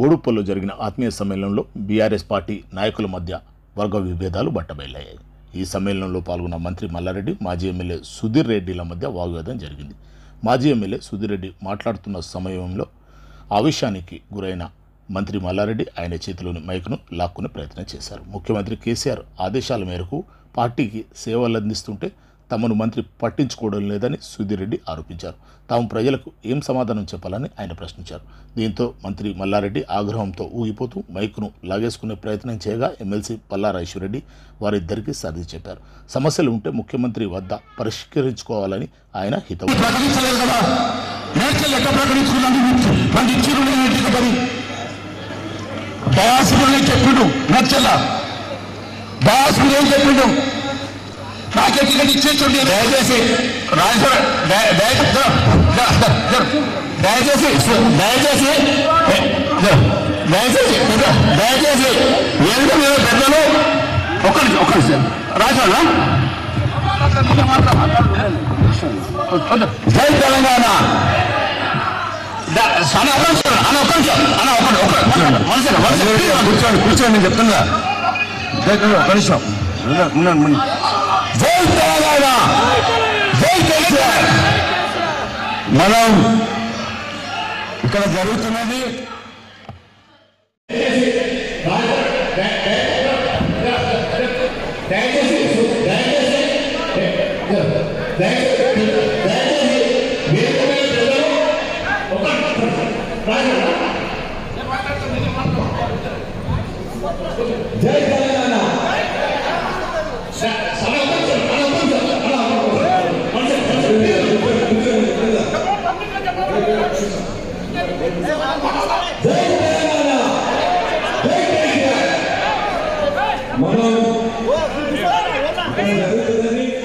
బోడుప్పల్లో జరిగిన ఆత్మీయ సమ్మేళనంలో BRS party నాయకుల మధ్య వర్గ విభేదాలు బట్టబయలయ్యాయి ఈ సమ్మేళనంలో పాల్గొన్న మంత్రి మల్లారెడ్డి మాజీ ఎమ్మెల్యే సుధీర్ రెడ్డిల మధ్య వాగ్వాదం జరిగింది మాజీ ఎమ్మెల్యే సుధీర్ రెడ్డి మాట్లాడుతున్న సమయంలో ఆవేశానికి గురైన మంత్రి మల్లారెడ్డి ఆయన చేతిలోని మైక్ను లాక్కునే ప్రయత్నం చేశారు ముఖ్యమంత్రి కేసీఆర్ ఆదేశాల మేరకు పార్టీకి సేవలు అందిస్తుంటే తమను మంత్రి పట్టించుకోవడం లేదని సుధీర్ రెడ్డి ఆరోపించారు తాము ప్రజలకు ఏం సమాధానం చెప్పాలని ఆయన ప్రశ్నించారు దీంతో మంత్రి మల్లారెడ్డి ఆగ్రహంతో ఊగిపోతూ మైకును లాగేసుకునే ప్రయత్నం చేయగా ఎమ్మెల్సీ పల్లారాజేశ్వరరెడ్డి వారిద్దరికీ సర్ది చెప్పారు సమస్యలు ఉంటే ముఖ్యమంత్రి వద్ద పరిష్కరించుకోవాలని ఆయన హితవు ప్రకటించలేదు కదా నేర్చలు ఎట్లా ప్రకటించుకున్నాను మనకి ఇచ్చిరు నేను ఇంటికి పడి దయాసురుని చెప్పిండు నచ్చల దయాసుడు ఏం చెప్పిండు నాకే టికెట్ ఇచ్చేస్తుండే దయచేసి రాజేశ్వర దయ- దయ- జర- జర- జర- జర. దయచేసి దయచేసి జర. దయచేసి పెద్ద- దయచేసి ఎందుకు మీరు పెద్దలు ఒక్కరి ఒక్కరి రాజేశ్వర జై తెలంగాణ ద- అన్న ఒక్క నిమిషం, అన్న ఒక్క నిమిషం, అన్న ఒక్క ఒక్క మనసు మనసు కూర్చోండి కూర్చోండి నేను చెప్తున్నా ఒక నిమిషం జై తెలంగాణ జై కేసీఆర్ మనం ఇక్కడ జరుగుతున్నది మనం ఇక్కడ జరుగుతుందని